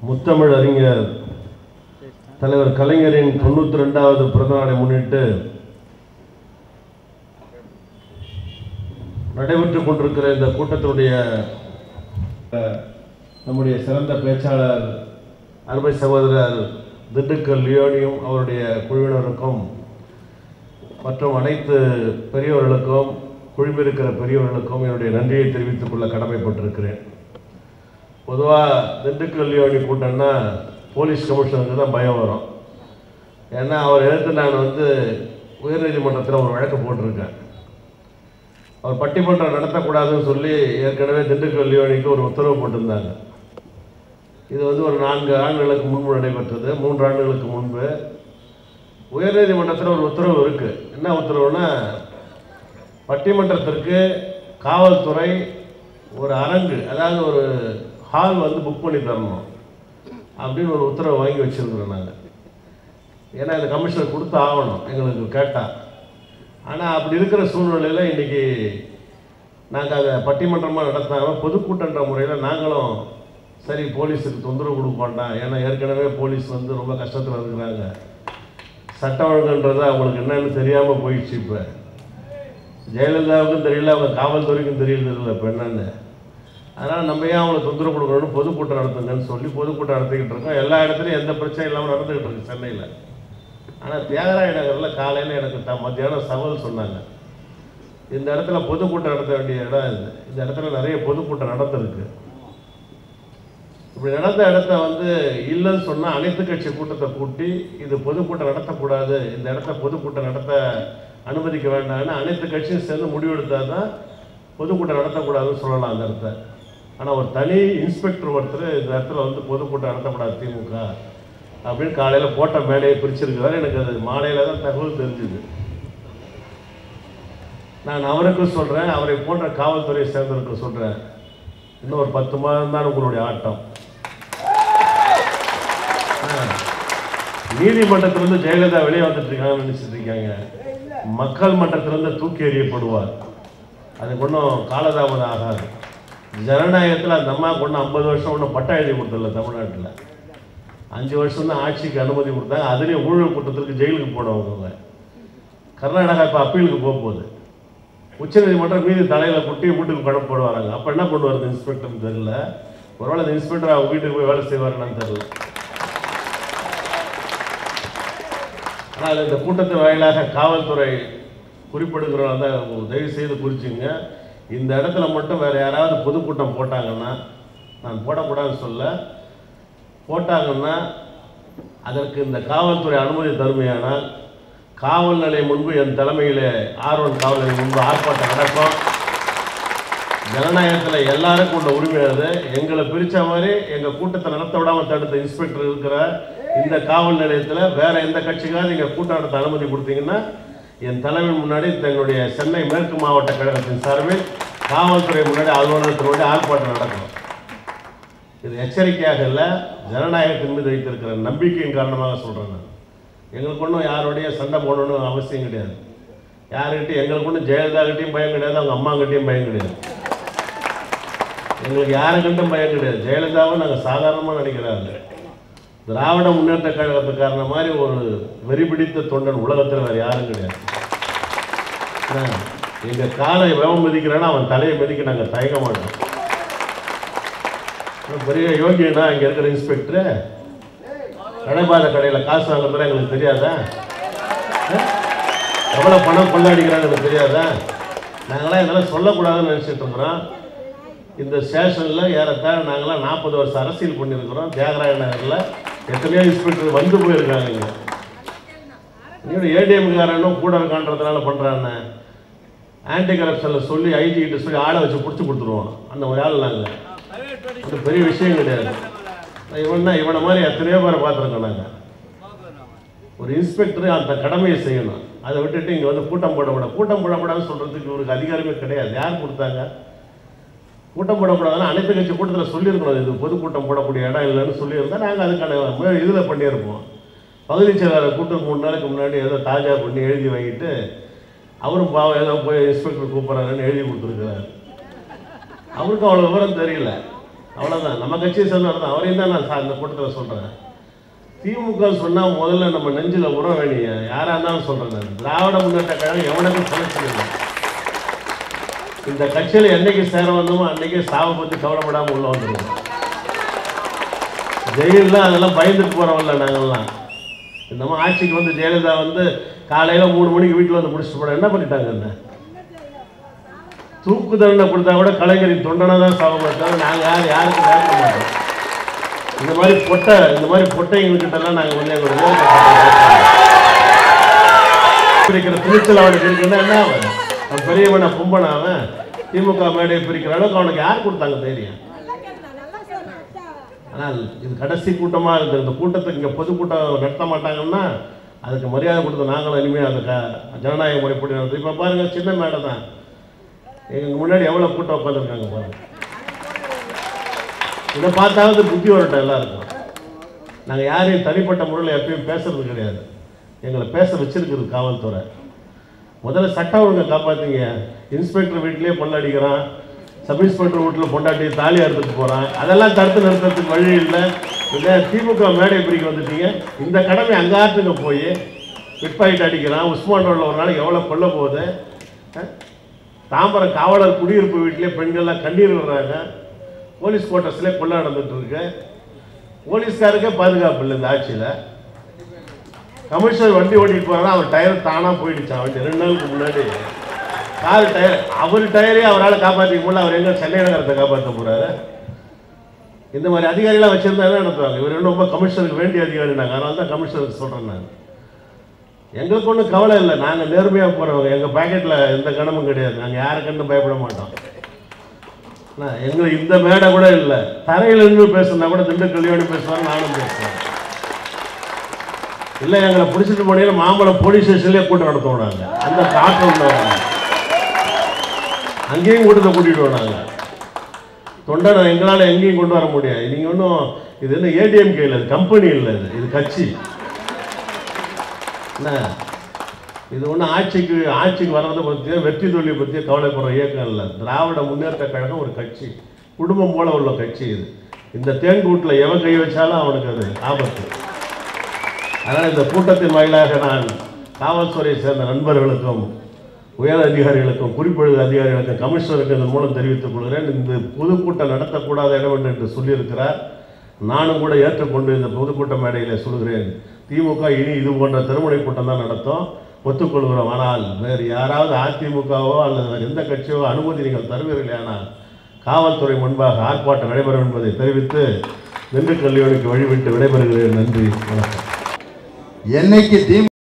முத்தமிழ் அறிஞர் தலைவர் கலைஞரின் தொண்ணூற்றி ரெண்டாவது பிறந்த நாளை முன்னிட்டு நடைபெற்றுக் கொண்டிருக்கிற இந்த கூட்டத்தினுடைய அஹ், நம்முடைய சிறந்த பேச்சாளர் அருமை சகோதரர் திண்டுக்கல் லியோனியும் அவருடைய குழுவினருக்கும் மற்றும் அனைத்து பெரியவர்களுக்கும் குழுமிருக்கிற பெரியவர்களுக்கும் என்னுடைய நன்றியை தெரிவித்துக் கொள்ள கடமைப்பட்டிருக்கிறேன் பொதுவாக திண்டுக்கல் லியோனி கூட்டம்னா போலீஸ் கமிஷனருக்கு தான் பயம் வரும் ஏன்னா அவர் எடுத்து நான் வந்து உயர்நீதிமன்றத்தில் ஒரு வழக்கு போட்டிருக்கேன் அவர் பட்டிமன்றம் நடத்தக்கூடாதுன்னு சொல்லி ஏற்கனவே திண்டுக்கல் லியோனிக்கு ஒரு உத்தரவு போட்டிருந்தாங்க இது வந்து ஒரு நான்கு ஆண்டுகளுக்கு முன்பு நடைபெற்றது மூன்று ஆண்டுகளுக்கு முன்பு உயர்நீதிமன்றத்தில் ஒரு உத்தரவு இருக்குது என்ன உத்தரவுனா பட்டிமன்றத்திற்கு காவல்துறை ஒரு அரங்கு அதாவது ஒரு ஹால் வந்து புக் பண்ணி தரணும் அப்படின்னு ஒரு உத்தரவு வாங்கி வச்சுருக்கிறோம் நாங்கள் ஏன்னா இந்த கமிஷனர் கொடுத்து ஆகணும் எங்களுக்கு கேட்டால் ஆனால் அப்படி இருக்கிற சூழ்நிலையில் இன்றைக்கி நாங்கள் அதை பட்டிமன்றமாக நடத்தாமல் பொதுக்கூட்டன்ற முறையில் நாங்களும் சரி போலீஸுக்கு தொந்தரவு கொடுக்க வேண்டாம் ஏன்னா ஏற்கனவே போலீஸ் வந்து ரொம்ப கஷ்டத்தில் இருக்கிறாங்க சட்ட ஒழுங்குன்றது அவங்களுக்கு என்னன்னு தெரியாமல் போயிடுச்சு இப்போ ஜெயலலிதாவுக்கும் தெரியல அவங்க காவல்துறைக்கும் தெரியல இப்போ என்னன்னு அதனால் நம்ம ஏன் அவங்களை தொந்தரவு கொடுக்கணும்னு பொதுக்கூட்டம் நடத்துங்கன்னு சொல்லி பொதுக்கூட்டம் நடத்திக்கிட்டு இருக்கோம் எல்லா இடத்துலையும் எந்த பிரச்சனையும் இல்லாமல் நடந்துக்கிட்டு இருக்கு சென்னையில் ஆனால் தியாகராய நகரில் காலையில் எனக்கு த மத்தியானம் சவால் சொன்னாங்க இந்த இடத்துல பொதுக்கூட்டம் நடத்த வேண்டிய இடம் இது இந்த இடத்துல நிறைய பொதுக்கூட்டம் நடந்திருக்கு இப்படி நடந்த இடத்த வந்து இல்லைன்னு சொன்னால் அனைத்து கட்சி கூட்டத்தை கூட்டி இது பொதுக்கூட்டம் நடத்தக்கூடாது இந்த இடத்த பொதுக்கூட்டம் நடத்த அனுமதிக்க வேண்டாம்னு அனைத்து கட்சியும் சேர்ந்து முடிவெடுத்தால் தான் பொதுக்கூட்டம் நடத்தக்கூடாதுன்னு சொல்லலாம் அந்த இடத்த ஆனால் ஒரு தனி இன்ஸ்பெக்டர் ஒருத்தர் இந்த இடத்துல வந்து பொதுக்கூட்டம் நடத்தக்கூடாது திமுக அப்படின்னு காலையில் போட்ட மேடையை பிரிச்சிருக்கிறார் எனக்கு அது மாலையில் தான் தகவல் தெரிஞ்சுது நான் அவருக்கும் சொல்கிறேன் அவரை போன்ற காவல்துறையை சேர்ந்தவருக்கும் சொல்கிறேன் இன்னும் ஒரு பத்து மாதம் தான் உங்களுடைய ஆட்டம் நீதிமன்றத்திலிருந்து ஜெயலலிதா வெளியே வந்துட்டு இருக்காங்கன்னு நினைச்சிட்டு இருக்காங்க மக்கள் மன்றத்திலிருந்து தூக்கி எறியப்படுவார் அதுக்கு ஒன்றும் காலதாமதம் ஆகாது ஜனநாயகத்தில் அந்த அம்மாவுக்கு ஒன்றும் ஐம்பது வருஷம் ஒன்றும் பட்டா எழுதி கொடுத்தல தமிழ்நாட்டில் அஞ்சு வருஷம் தான் ஆட்சிக்கு அனுமதி கொடுத்தாங்க அதுலேயும் ஊழல் கூட்டத்திற்கு ஜெயிலுக்கு போனவங்க அவங்க. கர்நாடகா இப்போ அப்பீலுக்கு போக போகுது உச்சநீதிமன்றம் மீதி தலையில் குட்டி வீட்டுக்கு படம் போடுவாங்க அப்போ என்ன கொண்டு வருது இன்ஸ்பெக்டர்னு தெரியல ஒருவேளை அந்த இன்ஸ்பெக்டர் அவங்க வீட்டுக்கு போய் வேலை செய்வாருன்னு தெரியல ஆனால் இந்த கூட்டத்தின் வாயிலாக காவல்துறை குறிப்பிடுகிறோம் தான் தயவு செய்து குறிச்சிங்க இந்த இடத்துல மட்டும் வேறு யாராவது பொதுக்கூட்டம் போட்டாங்கன்னா நான் போடக்கூடாதுன்னு சொல்ல போட்டாங்கன்னா அதற்கு இந்த காவல்துறை அனுமதி தருமையானால் காவல் நிலையம் முன்பு என் தலைமையில் ஆர்வன் காவல் நிலையம் முன்பு ஆர்ப்பாட்டம் நடக்கும் ஜனநாயகத்தில் எல்லாருக்கும் உள்ள உரிமை அது எங்களை பிரித்த மாதிரி எங்கள் கூட்டத்தை நடத்த விடாமல் தடுத்த இன்ஸ்பெக்டர் இருக்கிற இந்த காவல் நிலையத்தில் வேற எந்த கட்சிக்காவது நீங்கள் கூட்டம் நடத்த அனுமதி கொடுத்தீங்கன்னா என் தலைமை முன்னாடி தங்களுடைய சென்னை மேற்கு மாவட்ட கழகத்தின் சார்பில் காவல்துறை முன்னாடி அலுவலகத்தினுடைய ஆர்ப்பாட்டம் நடக்கும் இது எச்சரிக்கையாக இல்லை ஜனநாயகத்தின் மீது வைத்திருக்கிற நம்பிக்கையின் காரணமாக சொல்கிறேன் நான் எங்களுக்கு ஒன்றும் யாரோடைய சண்டை போடணும்னு அவசியம் கிடையாது யாருக்கிட்டையும் எங்களுக்கு ஒன்றும் ஜெயலலிதாகிட்டையும் பயம் கிடையாது அவங்க அம்மாங்கிட்டையும் பயம் கிடையாது எங்களுக்கு யாருக்கிட்டும் பயம் கிடையாது ஜெயலலிதாவை நாங்கள் சாதாரணமாக நினைக்கிறாங்க திராவிட முன்னேற்ற கழகத்துக்காரன மாதிரி ஒரு வெறிபிடித்த தொண்டன் உலகத்தில் வேறு யாரும் கிடையாது எங்கள் காலை எவன் மதிக்கிறானோ அவன் தலையை மதிக்க நாங்கள் தயங்க மாட்டோம் இவன் பெரிய யோகியனா இங்கே இருக்கிற இன்ஸ்பெக்டரு கடைபாத கடையில் காசு வாங்குறதுல எங்களுக்கு தெரியாதா அஹ்? எவ்வளோ பணம் கொள்ளாடிக்கிறான்னு எனக்கு தெரியாதா நாங்களாம் இதெல்லாம் சொல்லக்கூடாதுன்னு நினச்சிட்டு இருக்கிறோம் இந்த ஸ்டேஷனில் ஏறத்தாழ நாங்களாம் நாற்பது வருஷம் அரசியல் பண்ணியிருக்கிறோம் தியாகராய நகரில் எத்தனையோ இன்ஸ்பெக்டர் வந்து போயிருக்காங்க இங்கே இன்னொரு ஏடிஎம்காரனும் கூட இருக்கான்றதுனால பண்ணுறான்னு ஆன்டி கரப்ஷனில் சொல்லி ஐஜி கிட்ட சொல்லி ஆளை வச்சு பிடிச்சி கொடுத்துருவோம் அந்த ஒரு ஆள் நாங்கள் அது பெரிய விஷயம் கிடையாது இவன்னா இவனை மாதிரி எத்தனையோ பேரை பார்த்துருக்கோம் நாங்கள் ஒரு இன்ஸ்பெக்டர் அந்த கடமையை செய்யணும் அதை விட்டுட்டு இங்கே வந்து கூட்டம் போடக்கூடாது கூட்டம் போடக்கூடாதுன்னு சொல்கிறதுக்கு இவருக்கு அதிகாரமே கிடையாது யார் கொடுத்தாங்க கூட்டம் போடக்கூடாதுன்னு அனைத்து கட்சி கூட்டத்தில் சொல்லியிருக்கணும் இது பொதுக்கூட்டம் போடக்கூடிய இடம் இல்லைன்னு சொல்லியிருந்தா நாங்கள் அதுக்கான இதில் பண்ணியிருப்போம் பகுதி செயலாளர் கூட்டத்துக்கு மூணு நாளைக்கு முன்னாடி ஏதோ தாஜா பண்ணி எழுதி வாங்கிட்டு அவரும் பாவம் ஏதோ போய் இன்ஸ்பெக்டர் கூப்பிட்றாருன்னு எழுதி கொடுத்துருக்கிறார் அவருக்கும் அவ்வளோ விவரம் தெரியல அவ்வளோதான் நம்ம கட்சியை சேர்ந்தவர் தான் அவரையும் தான் நான் சா- இந்த கூட்டத்தில் சொல்கிறேன் திமுக சொன்னால் முதல்ல நம்ம நெஞ்சில் உற வேண்டிய யாராக இருந்தாலும் சொல்கிறேன் நான் திராவிட முன்னேற்ற கழகம் எவனுக்கும் சமைச்சதில்லை இந்த கட்சியில் என்னைக்கு சேர வந்தோமோ அன்னைக்கே சாவை பற்றி கவலைப்படாமல் உள்ள வந்துடுவோம் ஜெயிலில் அதெல்லாம் பயந்துட்டு போகிறவல்ல நாங்கள்லாம் இந்த மாதிரி ஆட்சிக்கு வந்து ஜெயலலிதா வந்து காலையில் மூணு மணிக்கு வீட்டில் வந்து முடிச்சுட்டு போட என்ன பண்ணிட்டாங்க என்ன தூக்கு தண்டனை கொடுத்தா கூட கலைஞரின் தொண்டனை தான் சாபம் தவிர நாங்கள் யார் யாருக்கும் வேண்ட மாட்டோம் இந்த மாதிரி பொட்டை இந்த மாதிரி பொட்டைங்கக்கிட்டலாம் நாங்கள் வந்து எங்களோட பிரிக்கிற துணிச்சல் அவனுக்கு இருக்குன்னா என்ன அவன் அவன் பெரியவன கும்பன அவன் திமுக மேடையை பிரிக்கிற அளவுக்கு அவனுக்கு யார் கொடுத்தாங்க தைரியம் ஆனால் இது கடைசி கூட்டமாக இருக்குது இந்த கூட்டத்துக்கு இங்கே பொதுக்கூட்டம் நடத்த மாட்டாங்கன்னா அதுக்கு மரியாதை கொடுத்து நாங்களும் இனிமேல் அந்த க ஜனநாயக முறைப்படி நடத்து இப்போ பாருங்கள் சின்ன மேடை தான் எங்களுக்கு முன்னாடி எவ்வளோ கூட்டம் உட்காந்துருக்காங்க பாருங்க இதை பார்த்தாவது புத்தி வரட்டும் எல்லாருக்கும் நாங்கள் யாரையும் தனிப்பட்ட முறையில் எப்பயும் பேசுறது கிடையாது எங்களை பேச வச்சிருக்குது காவல்துறை முதல்ல சட்டம் ஒழுங்கை காப்பாற்றுங்க இன்ஸ்பெக்டர் வீட்லேயே பொண்ணடிக்கிறான் சப் இன்ஸ்பெக்டர் வீட்டில் பொண்டாட்டி தாலி அறுத்துட்டு போகிறான் அதெல்லாம் தடுத்து நிறுத்தத்துக்கு வழி இல்லை இல்லை திமுக மேடை பிரிக்க வந்துட்டீங்க இந்த கடமை அங்காட்டுங்க போய் பிட் பாக்கெட் அடிக்கிறான் உஸ்மான் ரோட்டில் ஒரு நாளைக்கு எவ்வளோ கொல்ல போகுது அஹ்? தாம்பரம் காவலர் குடியிருப்பு வீட்டிலே பெண்கள்லாம் கண்ணீர் விடுறாங்க போலீஸ் குவார்ட்டர்ஸ்லேயே கொள்ள நடந்துட்டு இருக்கு போலீஸ்காருக்கே பாதுகாப்பு இல்லை இந்த ஆட்சியில் கமிஷனர் வண்டி ஓட்டிட்டு போறாரு அவர் டயர் தானா போயிடுச்சான் வண்டி ரெண்டு நாளுக்கு முன்னாடி கார் டயர் அவர் டயரே அவரால் காப்பாற்றிக்க முடியல அவர் எங்க சென்னை நகரத்தை காப்பாற்ற போறாரு இந்த மாதிரி அதிகாரிலாம் வச்சிருந்தா என்ன நடத்துவாங்க இவர் இன்னும் ரொம்ப கமிஷனருக்கு வேண்டிய அதிகாரி நாங்கள் அதனால தான் கமிஷனருக்கு சொல்கிறேன் நான் எங்களுக்கு ஒன்றும் கவலை இல்லை நாங்கள் நேர்மையாக போகிறவங்க எங்கள் பாக்கெட்டில் எந்த கணமும் கிடையாது நாங்கள் யாரை கண்டு பயப்பட மாட்டோம் என்ன, எங்களுக்கு இந்த மேடை கூட இல்லை தரையில் இருந்து பேசுனா கூட திண்டுக்கல் கல்யாணி பேசுவாங்க நானும் பேசுவேன் இல்லை எங்களை பிடிச்சிட்டு போனீங்கன்னா மாம்பழம் போலீஸ் ஸ்டேஷன்லேயே கூட்டம் நடத்துவோம் நாங்கள் அந்த காற்று உள்ளவங்க அங்கேயும் கூட்டத்தை கூட்டிகிட்டு வந்தாங்க தொண்டனை எங்களால் எங்கேயும் கொண்டு வர முடியாது நீங்கள் ஒன்றும் இது என்ன ஏடிஎம்கே இல்லை இது கம்பெனி இல்லை இது இது கட்சி என்ன இது ஒன்றும் ஆட்சிக்கு ஆட்சிக்கு வர்றதை பற்றியோ வெற்றி தோல்வியை பற்றியோ கவலைப்படுற இயக்கம் இல்லை திராவிட முன்னேற்ற கழகம் ஒரு கட்சி குடும்பம் போல உள்ள கட்சி இது இந்த தேன்கூட்டில் எவன் கை வச்சாலும் அவனுக்கு அது ஆபத்து அதனால் இந்த கூட்டத்தின் வாயிலாக நான் காவல்துறையை சேர்ந்த நண்பர்களுக்கும் உயர் அதிகாரிகளுக்கும் குறிப்பெழுது அதிகாரிகளுக்கும் கமிஷனருக்கு இதன் மூலம் தெரிவித்துக் கொள்கிறேன் இந்த பொதுக்கூட்டம் நடத்தக்கூடாத இடம் என்று சொல்லியிருக்கிறார் நானும் கூட ஏற்றுக்கொண்டு இந்த பொதுக்கூட்ட மேடையில் சொல்கிறேன் திமுக இனி இது போன்ற திருமுனை கூட்டம் தான் நடத்தும் ஒத்துக்கொள்கிறோம் ஆனால் வேறு யாராவது அதிமுகவோ அல்லது வேறு எந்த கட்சியோ அனுமதி நீங்கள் தருவீர்களானால் காவல்துறை முன்பாக ஆர்ப்பாட்டம் நடைபெறும் என்பதை தெரிவித்து திண்டுக்கல் கல்யாணிக்கு வழிவிட்டு விடைபெறுகிறேன் நன்றி வணக்கம் என்னைக்கு தி